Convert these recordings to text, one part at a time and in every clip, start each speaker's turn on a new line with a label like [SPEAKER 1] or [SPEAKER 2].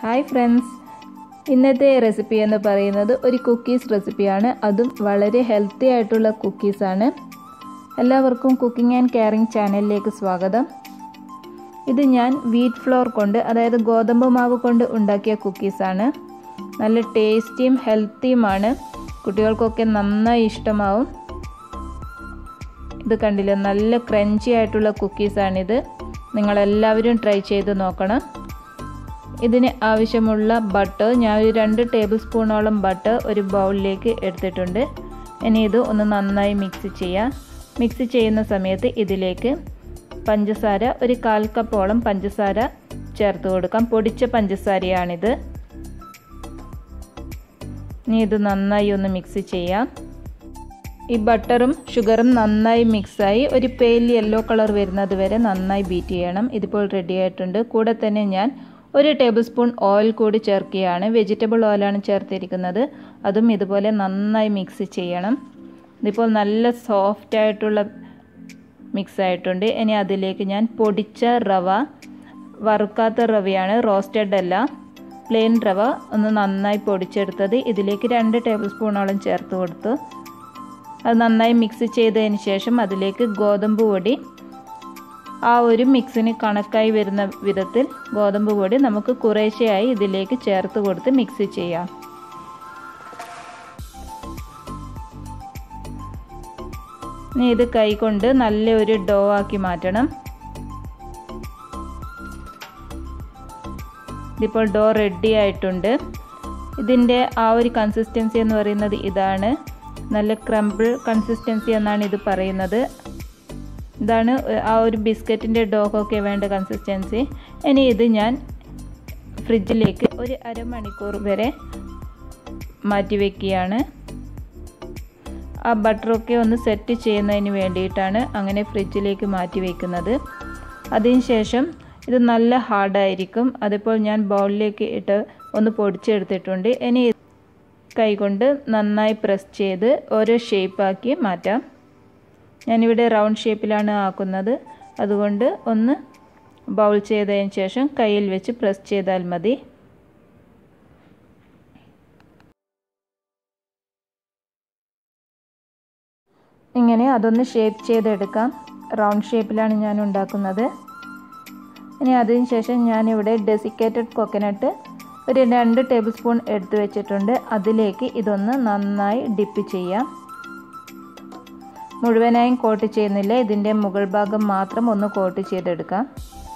[SPEAKER 1] hi friends ഇന്നത്തെ recipe എന്ന് പറയുന്നത് ഒരു കുക്കീസ് റെസിപ്പിയാണ് അതും വളരെ ഹെൽത്തി ആയിട്ടുള്ള കുക്കീസാണ് എല്ലാവർക്കും കുക്കിംഗ് ആൻഡ് കെയറിംഗ് ചാനലിലേക്ക് സ്വാഗതം ഇത് ഞാൻ വീറ്റ് ഫ്ലോർ കൊണ്ട് അതായത് ഗോതമ്പ് മാവ് കൊണ്ട് ഉണ്ടാക്കിയ കുക്കീസാണ് നല്ല ടേസ്റ്റിയും ഹെൽത്തിയുമാണ് കുട്ടികൾക്കൊക്കെ നന്നായി ഇഷ്ടമാവും ഇത് കണ്ടില്ല നല്ല ക്രഞ്ചി ആയിട്ടുള്ള കുക്കീസാണിത് നിങ്ങളെല്ലാവരും ട്രൈ ചെയ്ത് നോക്കണം ഇതിന് ആവശ്യമുള്ള ബട്ടർ ഞാൻ ഒരു രണ്ട് ടേബിൾ സ്പൂണോളം ബട്ടർ ഒരു ബൗളിലേക്ക് എടുത്തിട്ടുണ്ട് ഇനി ഇത് ഒന്ന് നന്നായി മിക്സ് ചെയ്യാം മിക്സ് ചെയ്യുന്ന സമയത്ത് ഇതിലേക്ക് പഞ്ചസാര ഒരു കാൽ കപ്പോളം പഞ്ചസാര ചേർത്ത് കൊടുക്കാം പൊടിച്ച പഞ്ചസാരയാണിത് ഇനി ഇത് നന്നായി ഒന്ന് മിക്സ് ചെയ്യാം ഈ ബട്ടറും ഷുഗറും നന്നായി മിക്സായി ഒരു പെയിൽ യെല്ലോ കളർ വരുന്നത് വരെ നന്നായി ബീറ്റ് ചെയ്യണം ഇതിപ്പോൾ റെഡി ആയിട്ടുണ്ട് കൂടെ തന്നെ ഞാൻ ഒരു ടേബിൾ സ്പൂൺ ഓയിൽ കൂടി ചേർക്കുകയാണ് വെജിറ്റബിൾ ഓയിലാണ് ചേർത്തിരിക്കുന്നത് അതും ഇതുപോലെ നന്നായി മിക്സ് ചെയ്യണം ഇതിപ്പോൾ നല്ല സോഫ്റ്റ് ആയിട്ടുള്ള മിക്സ് ആയിട്ടുണ്ട് ഇനി അതിലേക്ക് ഞാൻ പൊടിച്ച റവ വറുക്കാത്ത റവയാണ് റോസ്റ്റഡ് അല്ല പ്ലെയിൻ റവ ഒന്ന് നന്നായി പൊടിച്ചെടുത്തത് ഇതിലേക്ക് രണ്ട് ടേബിൾ സ്പൂണോളം ചേർത്ത് കൊടുത്തു അത് നന്നായി മിക്സ് ചെയ്തതിന് ശേഷം അതിലേക്ക് ഗോതമ്പ് പൊടി ആ ഒരു മിക്സിന് കണക്കായി വരുന്ന വിധത്തിൽ ഗോതമ്പ് പൊടി നമുക്ക് കുറേശ്ശെയായി ഇതിലേക്ക് ചേർത്ത് കൊടുത്ത് മിക്സ് ചെയ്യാം ഇനി ഇത് കൈകൊണ്ട് നല്ല ഒരു ഡോ ആക്കി മാറ്റണം ഇതിപ്പോൾ ഡോ റെഡി ആയിട്ടുണ്ട് ഇതിൻ്റെ ആ ഒരു കൺസിസ്റ്റൻസി എന്ന് പറയുന്നത് ഇതാണ് നല്ല ക്രംബിൾ കൺസിസ്റ്റൻസി എന്നാണ് ഇത് പറയുന്നത് ഇതാണ് ആ ഒരു ബിസ്ക്കറ്റിൻ്റെ ഡോക്കൊക്കെ വേണ്ട കൺസിസ്റ്റൻസി ഇനി ഇത് ഞാൻ ഫ്രിഡ്ജിലേക്ക് ഒരു അരമണിക്കൂർ വരെ മാറ്റി വയ്ക്കുകയാണ് ആ ബട്ടറൊക്കെ ഒന്ന് സെറ്റ് ചെയ്യുന്നതിന് വേണ്ടിയിട്ടാണ് അങ്ങനെ ഫ്രിഡ്ജിലേക്ക് മാറ്റി വയ്ക്കുന്നത് അതിനുശേഷം ഇത് നല്ല ഹാർഡായിരിക്കും അതിപ്പോൾ ഞാൻ ബൗളിലേക്ക് ഇട്ട് ഒന്ന് പൊടിച്ചെടുത്തിട്ടുണ്ട് ഇനി കൈകൊണ്ട് നന്നായി പ്രസ് ചെയ്ത് ഓരോ ഷേപ്പാക്കി മാറ്റാം ഞാനിവിടെ റൗണ്ട് ഷേപ്പിലാണ് ആക്കുന്നത് അതുകൊണ്ട് ഒന്ന് ബൗൾ ചെയ്തതിന് ശേഷം കയ്യിൽ വെച്ച് പ്രസ് ചെയ്താൽ മതി ഇങ്ങനെ അതൊന്ന് ഷേപ്പ് ചെയ്തെടുക്കാം റൗണ്ട് ഷേപ്പിലാണ് ഞാൻ ഉണ്ടാക്കുന്നത് ഇനി അതിന് ശേഷം ഞാനിവിടെ ഡെസിക്കേറ്റഡ് കൊക്കനട്ട് ഒരു രണ്ട് ടേബിൾ സ്പൂൺ എടുത്തു വെച്ചിട്ടുണ്ട് അതിലേക്ക് ഇതൊന്ന് നന്നായി ഡിപ്പ് ചെയ്യാം മുഴുവനായും കോട്ട് ചെയ്യുന്നില്ല ഇതിൻ്റെ മുകൾ ഭാഗം മാത്രം ഒന്ന് കോട്ട് ചെയ്തെടുക്കാം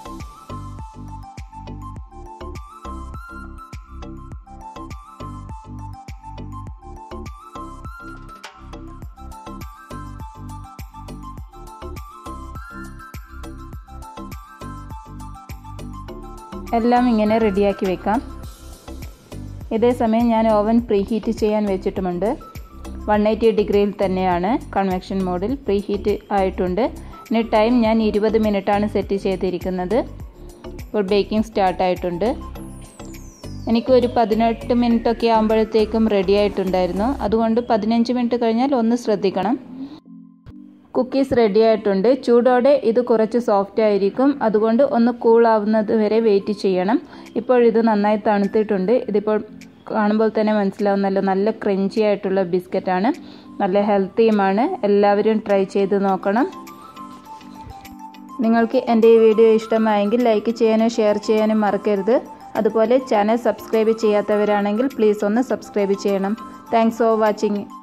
[SPEAKER 1] എല്ലാം ഇങ്ങനെ റെഡിയാക്കി വെക്കാം ഇതേ സമയം ഞാൻ ഓവൻ പ്രീ ഹീറ്റ് ചെയ്യാൻ വെച്ചിട്ടുമുണ്ട് വൺ എയ്റ്റി ഡിഗ്രിയിൽ തന്നെയാണ് കൺവെക്ഷൻ മോഡിൽ പ്രീ ഹീറ്റ് ആയിട്ടുണ്ട് ഇനി ടൈം ഞാൻ ഇരുപത് മിനിറ്റാണ് സെറ്റ് ചെയ്തിരിക്കുന്നത് ഇപ്പോൾ ബേക്കിംഗ് സ്റ്റാർട്ട് ആയിട്ടുണ്ട് എനിക്ക് ഒരു പതിനെട്ട് മിനിറ്റ് ഒക്കെ ആകുമ്പോഴത്തേക്കും റെഡി ആയിട്ടുണ്ടായിരുന്നു അതുകൊണ്ട് പതിനഞ്ച് മിനിറ്റ് കഴിഞ്ഞാൽ ഒന്ന് ശ്രദ്ധിക്കണം കുക്കീസ് റെഡി ആയിട്ടുണ്ട് ചൂടോടെ ഇത് കുറച്ച് സോഫ്റ്റ് ആയിരിക്കും അതുകൊണ്ട് ഒന്ന് കൂളാവുന്നത് വരെ വെയിറ്റ് ചെയ്യണം ഇപ്പോൾ ഇത് നന്നായി തണുത്തിട്ടുണ്ട് ഇതിപ്പോൾ കാണുമ്പോൾ തന്നെ മനസ്സിലാവുന്നല്ലോ നല്ല ക്രഞ്ചി ആയിട്ടുള്ള ബിസ്ക്കറ്റാണ് നല്ല ഹെൽത്തിയുമാണ് എല്ലാവരും ട്രൈ ചെയ്ത് നോക്കണം നിങ്ങൾക്ക് എൻ്റെ ഈ വീഡിയോ ഇഷ്ടമായെങ്കിൽ ലൈക്ക് ചെയ്യാനും ഷെയർ ചെയ്യാനും മറക്കരുത് അതുപോലെ ചാനൽ സബ്സ്ക്രൈബ് ചെയ്യാത്തവരാണെങ്കിൽ പ്ലീസ് ഒന്ന് സബ്സ്ക്രൈബ് ചെയ്യണം താങ്ക്സ് ഫോർ വാച്ചിങ്